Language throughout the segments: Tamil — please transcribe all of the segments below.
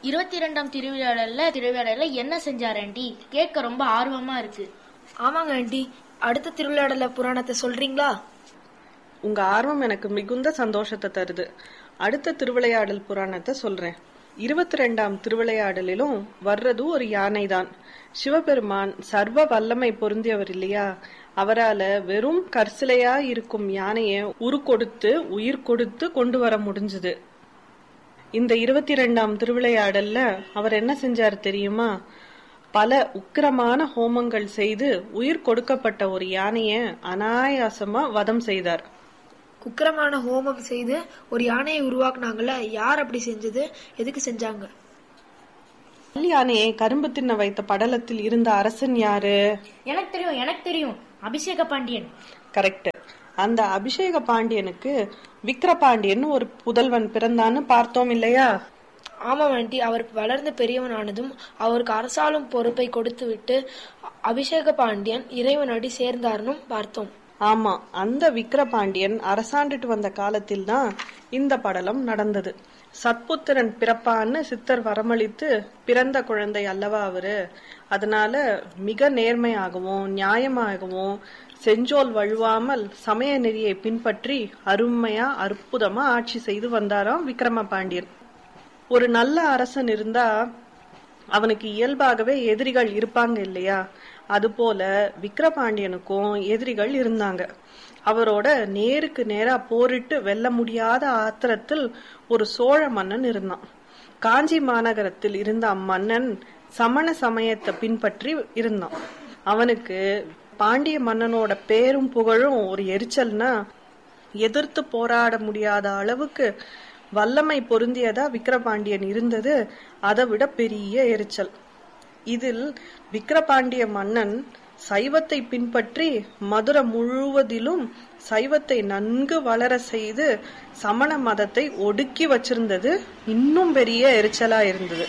இருபத்தி ரெண்டாம் திருவிழாடல்ல திருவிழாடல்ல என்ன செஞ்சார் ஆண்டி கேட்க ரொம்ப ஆர்வமா இருக்கு ஆமாங்க ஆண்டி அடுத்த திருவிழாடல புராணத்தை சொல்றீங்களா உங்க ஆர்வம் எனக்கு மிகுந்த சந்தோஷத்தை தருது அடுத்த திருவிளையாடல் புராணத்தை சொல்றேன் இருபத்தி ரெண்டாம் திருவிளையாடலிலும் வர்றது ஒரு யானைதான் சிவபெருமான் சர்வ வல்லமை பொருந்தியவர் இல்லையா அவரால வெறும் கற்சிலையா இருக்கும் யானைய உரு கொடுத்து உயிர் கொடுத்து கொண்டு வர முடிஞ்சது இந்த இருபத்தி ரெண்டாம் திருவிளையாடல்ல அவர் என்ன செஞ்சார் தெரியுமா பல உக்கிரமான ஹோமங்கள் செய்து உயிர் கொடுக்கப்பட்ட ஒரு யானைய அனாயாசமா வதம் செய்தார் குக்கிரமான ஹோமம் செய்து ஒரு யானையை உருவாக்குனாங்கல்ல யார் அப்படி செஞ்சது எதுக்கு செஞ்சாங்க கல் யானையை கரும்பு தின்ன வைத்த படலத்தில் இருந்த அரசன் யாரு எனக்கு தெரியும் எனக்கு தெரியும் அபிஷேக பாண்டியன் கரெக்ட் அந்த அபிஷேக பாண்டியனுக்கு விக்கிரபாண்டியன் ஒரு புதல்வன் பிறந்தான்னு பார்த்தோம் இல்லையா ஆமாம் ஆண்டி அவர் வளர்ந்து பெரியவனானதும் அவருக்கு அரசாளும் பொறுப்பை கொடுத்து விட்டு அபிஷேக பாண்டியன் இறைவனடி சேர்ந்தார்னும் பார்த்தோம் ஆமா அந்த விக்கிரபாண்டியன் அரசாண்டுட்டு வந்த காலத்தில் தான் இந்த படலம் நடந்தது சத்புத்திரன் பிறப்பான்னு சித்தர் வரமளித்து பிறந்த குழந்தை அல்லவா அவரு அதனால மிக நேர்மையாகவும் நியாயமாகவும் செஞ்சோல் வழுவாமல் சமய நெறியை பின்பற்றி அருமையா அற்புதமா ஆட்சி செய்து வந்தாராம் விக்ரம பாண்டியன் ஒரு நல்ல அரசன் இருந்தா அவனுக்கு இயல்பாகவே எதிரிகள் இருப்பாங்க இல்லையா அதுபோல விக்கிரபாண்டியனுக்கும் எதிரிகள் இருந்தாங்க அவரோட நேருக்கு நேரா போரிட்டு வெல்ல முடியாத ஆத்திரத்தில் ஒரு சோழ மன்னன் இருந்தான் காஞ்சி மாநகரத்தில் இருந்த அம்மன்னன் சமண சமயத்தை பின்பற்றி இருந்தான் அவனுக்கு பாண்டிய மன்னனோட பேரும் புகழும் ஒரு எரிச்சல்னா எதிர்த்து போராட முடியாத அளவுக்கு வல்லமை பொருந்தியதா விக்கிரபாண்டியன் இருந்தது அதை விட பெரிய எரிச்சல் இதில் விக்கிரபாண்டிய மன்னன் சைவத்தை பின்பற்றி மதுரை முழுவதிலும் சைவத்தை நன்கு வளர செய்து சமண மதத்தை ஒடுக்கி வச்சிருந்தது இன்னும் பெரிய எரிச்சலா இருந்தது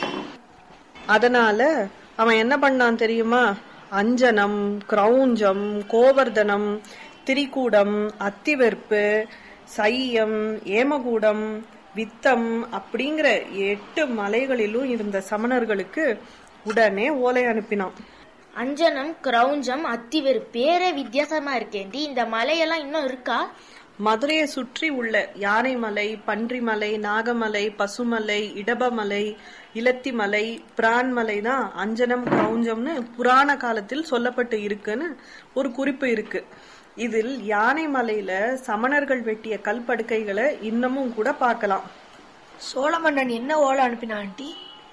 அதனால அவன் என்ன பண்ணான் தெரியுமா அஞ்சனம் கிரௌஞ்சம் கோவர்தனம் திரிகூடம் அத்திவெற்பு சையம் ஏமகூடம் வித்தம் அப்படிங்கிற எட்டு மலைகளிலும் இருந்த சமணர்களுக்கு உடனே ஓலை அனுப்பினான் அஞ்சனம் கிரௌஞ்சம் அத்திவேறு பேரே வித்தியாசமா இருக்கேண்டி இந்த மலையெல்லாம் இன்னும் இருக்கா மதுரையை சுற்றி உள்ள யானைமலை பன்றிமலை நாகமலை பசுமலை இடபமலை இலத்திமலை பிரான்மலை தான் அஞ்சனம் கிரௌஞ்சம்னு புராண காலத்தில் சொல்லப்பட்டு இருக்குன்னு ஒரு குறிப்பு இருக்கு இதில் யானை மலையில சமணர்கள் வெட்டிய கல்படுக்கைகளை இன்னமும் கூட பார்க்கலாம் சோழ மன்னன் என்ன ஓலை அனுப்பினா ஆண்டி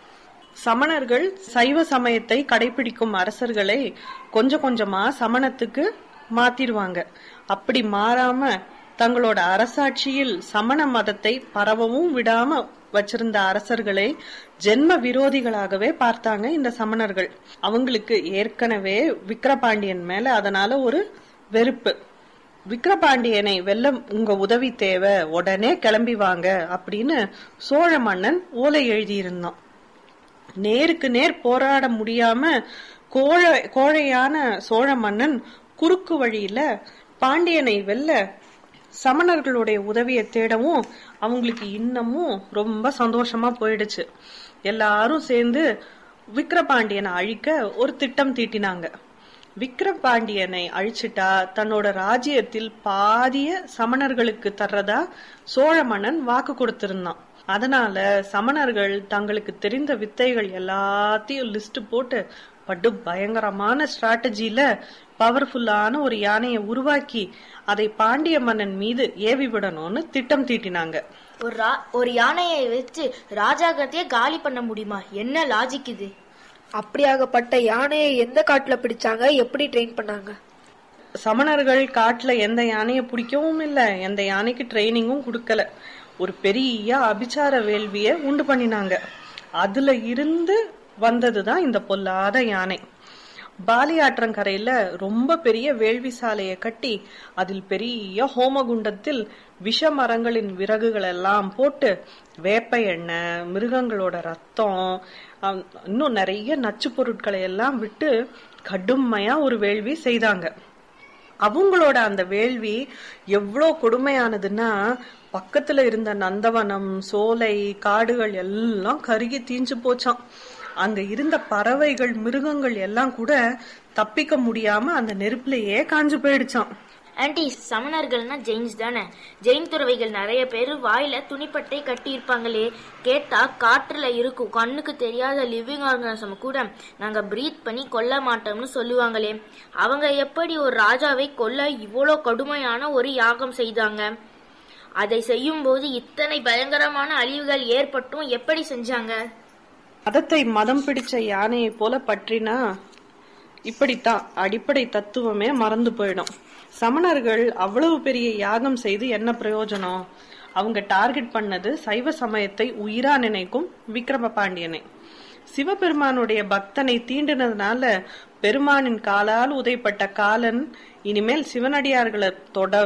சமணர்கள் சைவ சமயத்தை கடைபிடிக்கும் அரசர்களை கொஞ்சம் கொஞ்சமா சமணத்துக்கு மாத்திருவாங்க அப்படி மாறாம தங்களோட அரசாட்சியில் சமண மதத்தை பரவவும் விடாம வச்சிருந்த அரசர்களை ஜென்ம விரோதிகளாகவே பார்த்தாங்க இந்த சமணர்கள் அவங்களுக்கு ஏற்கனவே விக்கிரபாண்டியன் மேல அதனால ஒரு வெறுப்பு விக்கிரபாண்டியனை வெல்ல உங்க உதவி தேவை உடனே கிளம்பி வாங்க அப்படின்னு சோழ மன்னன் ஓலை எழுதியிருந்தான் நேருக்கு நேர் போராட முடியாம கோழ கோழையான சோழ மன்னன் குறுக்கு வழியில பாண்டியனை வெல்ல சமணர்களுடைய உதவியை தேடவும் அவங்களுக்கு இன்னமும் ரொம்ப சந்தோஷமா போயிடுச்சு எல்லாரும் சேர்ந்து விக்கிரபாண்டியனை அழிக்க ஒரு திட்டம் தீட்டினாங்க விக்கிரபாண்டியனை அழிச்சிட்டா தன்னோட ராஜ்யத்தில் பாதிய சமணர்களுக்கு தர்றதா சோழ மன்னன் வாக்கு கொடுத்திருந்தான் அதனால சமணர்கள் தங்களுக்கு தெரிந்த வித்தைகள் எல்லாத்தையும் லிஸ்ட் போட்டு படு பயங்கரமான ஸ்ட்ராட்டஜில பவர்ஃபுல்லான ஒரு யானையை உருவாக்கி அதை பாண்டிய மன்னன் மீது ஏவி விடணும்னு திட்டம் தீட்டினாங்க ஒரு ரா- ஒரு யானையை வச்சு ராஜாகத்தையே காலி பண்ண முடியுமா என்ன லாஜிக் இது அப்படியாகப்பட்ட யானையை எந்த காட்டுல பிடிச்சாங்க எப்படி ட்ரெயின் பண்ணாங்க சமணர்கள் காட்டுல எந்த யானையை பிடிக்கவும் இல்ல எந்த யானைக்கு ட்ரைனிங்கும் கொடுக்கல ஒரு பெரிய அபிச்சார வேள்விய உண்டு பண்ணினாங்க அதுல இருந்து வந்ததுதான் இந்த பொல்லாத யானை பாலியாற்றங்கரையில ரொம்ப பெரிய வேள்வி சாலையை கட்டி அதில் பெரிய ஹோமகுண்டத்தில் விஷ மரங்களின் விறகுகள் எல்லாம் போட்டு வேப்ப எண்ணெய் மிருகங்களோட ரத்தம் அஹ், இன்னும் நிறைய நச்சு பொருட்களை எல்லாம் விட்டு கடுமையா ஒரு வேள்வி செய்தாங்க அவங்களோட அந்த வேள்வி எவ்வளோ கொடுமையானதுன்னா பக்கத்துல இருந்த நந்தவனம் சோலை காடுகள் எல்லாம் கருகி தீஞ்சு போச்சாம் அங்க இருந்த பறவைகள் மிருகங்கள் எல்லாம் கூட தப்பிக்க முடியாம அந்த நெருப்புலயே காஞ்சு போயிடுச்சாம் ஆன்ட்டி சமணர்கள்னா ஜெயின்ஸ் தானே ஜெயின் துறவிகள் நிறைய பேர் வாயில துணிப்பட்டை கட்டி இருப்பாங்களே கேட்டா காற்றுல இருக்கும் கண்ணுக்கு தெரியாத லிவிங் ஆர்கனிசம் கூட நாங்க பிரீத் பண்ணி கொல்ல மாட்டோம்னு சொல்லுவாங்களே அவங்க எப்படி ஒரு ராஜாவை கொல்ல இவ்வளோ கடுமையான ஒரு யாகம் செய்தாங்க அதை செய்யும்போது இத்தனை பயங்கரமான அழிவுகள் ஏற்பட்டும் எப்படி செஞ்சாங்க மதத்தை மதம் பிடிச்ச யானையை போல பற்றினா இப்படித்தான் அடிப்படை தத்துவமே மறந்து போயிடும் சமணர்கள் அவ்வளவு பெரிய யாகம் செய்து என்ன பிரயோஜனம் அவங்க டார்கெட் பண்ணது சைவ சமயத்தை உயிரா நினைக்கும் விக்ரம பாண்டியனை சிவபெருமானுடைய பக்தனை தீண்டினதுனால பெருமானின் காலால் உதைப்பட்ட காலன் இனிமேல் சிவனடியார்களை தொட